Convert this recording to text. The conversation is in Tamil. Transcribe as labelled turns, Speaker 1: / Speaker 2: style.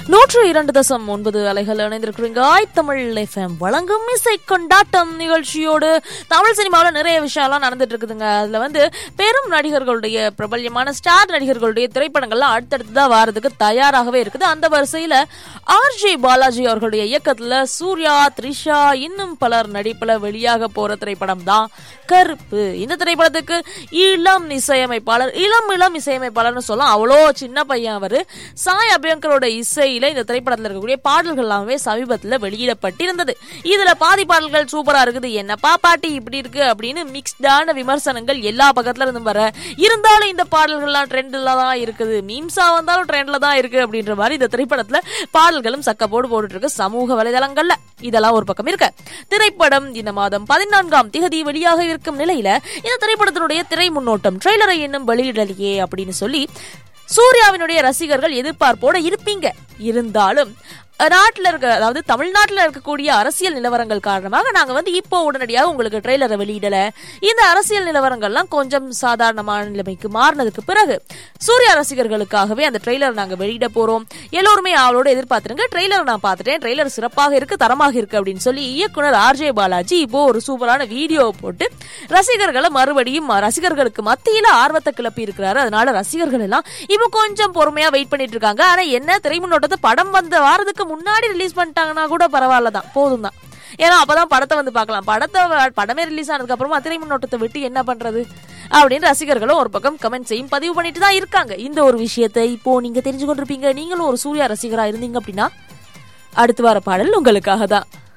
Speaker 1: நூற்று இரண்டு தசம் ஒன்பது அலைகள் இணைந்திருக்கிறீங்க ஆய் தமிழ் எஃப்எம் வழங்கும் இசை கொண்டாட்டம் நிகழ்ச்சியோடு தமிழ் சினிமாவில் நிறைய விஷயம்லாம் நடந்துட்டு இருக்குதுங்க அதுல வந்து பெரும் நடிகர்களுடைய பிரபல்யமான ஸ்டார் நடிகர்களுடைய திரைப்படங்கள்லாம் அடுத்தடுத்து தான் வாரதுக்கு தயாராகவே இருக்குது அந்த வரிசையில ஆர்ஜே பாலாஜி அவர்களுடைய இயக்கத்துல சூர்யா த்ரிஷா இன்னும் பலர் நடிப்புல வெளியாக போற திரைப்படம் தான் கருப்பு இந்த திரைப்படத்துக்கு இளம் இசையமைப்பாளர் இளம் இளம் இசையமைப்பாளர்னு சொல்லலாம் அவ்வளோ சின்ன பையன் அவரு சாய் அபியங்கரோட இசையில இந்த திரைப்படத்துல இருக்கக்கூடிய பாடல்கள் எல்லாமே சமீபத்துல வெளியிடப்பட்டிருந்தது இதுல பாதி பாடல்கள் சூப்பரா இருக்குது என்னப்பா பாட்டி இப்படி இருக்கு அப்படின்னு மிக்ஸ்டான விமர்சனங்கள் எல்லா பக்கத்துல இருந்தும் வர இருந்தாலும் இந்த பாடல்கள்லாம் ட்ரெண்ட்ல தான் இருக்குது மீம்ஸா வந்தாலும் ட்ரெண்ட்ல தான் இருக்கு அப்படின்ற மாதிரி இந்த திரைப்படத்துல பாடல்களும் சக்கப்போடு போட்டுட்டு இருக்கு சமூக வலைதளங்கள்ல இதெல்லாம் ஒரு பக்கம் இருக்க திரைப்படம் இந்த மாதம் பதினான்காம் திகதி வெளியாக இருக்கும் நிலையில இந்த திரைப்படத்தினுடைய திரை முன்னோட்டம் ட்ரெய்லரை இன்னும் வெளியிடலையே அப்படின்னு சொல்லி சூர்யாவினுடைய ரசிகர்கள் எதிர்பார்ப்போட இருப்பீங்க இருந்தாலும் நாட்டில் இருக்க அதாவது தமிழ்நாட்டில் இருக்கக்கூடிய அரசியல் நிலவரங்கள் காரணமாக நாங்கள் வந்து இப்போ உடனடியாக உங்களுக்கு ட்ரெய்லரை வெளியிடல இந்த அரசியல் நிலவரங்கள்லாம் கொஞ்சம் சாதாரணமான நிலைமைக்கு மாறினதுக்கு பிறகு சூர்யா ரசிகர்களுக்காகவே அந்த ட்ரெய்லர் நாங்கள் வெளியிட போறோம் எல்லோருமே அவளோட எதிர்பார்த்துருங்க ட்ரெய்லர் நான் பார்த்துட்டேன் ட்ரெய்லர் சிறப்பாக இருக்கு தரமாக இருக்கு அப்படின்னு சொல்லி இயக்குனர் ஆர்ஜே பாலாஜி இப்போ ஒரு சூப்பரான வீடியோ போட்டு ரசிகர்களை மறுபடியும் ரசிகர்களுக்கு மத்தியில ஆர்வத்தை கிளப்பி இருக்கிறாரு அதனால ரசிகர்கள் எல்லாம் இப்போ கொஞ்சம் பொறுமையா வெயிட் பண்ணிட்டு இருக்காங்க ஆனா என்ன திரைமுன்னோட்டத்தை படம் வந்த வாரத்துக்கு முன்னாடி ரிலீஸ் பண்ணிட்டாங்கன்னா கூட பரவாயில்ல தான் போதும் தான் ஏன்னா அப்பதான் படத்தை வந்து பார்க்கலாம் படத்தை படமே ரிலீஸ் ஆனதுக்கு அப்புறமா திரை முன்னோட்டத்தை விட்டு என்ன பண்றது அப்படின்னு ரசிகர்களும் ஒரு பக்கம் கமெண்ட் செய்யும் பதிவு பண்ணிட்டு தான் இருக்காங்க இந்த ஒரு விஷயத்தை இப்போ நீங்க தெரிஞ்சு கொண்டிருப்பீங்க நீங்களும் ஒரு சூர்யா ரசிகரா இருந்தீங்க அப்படின்னா அடுத்து வர பாடல் உங்களுக்காக தான்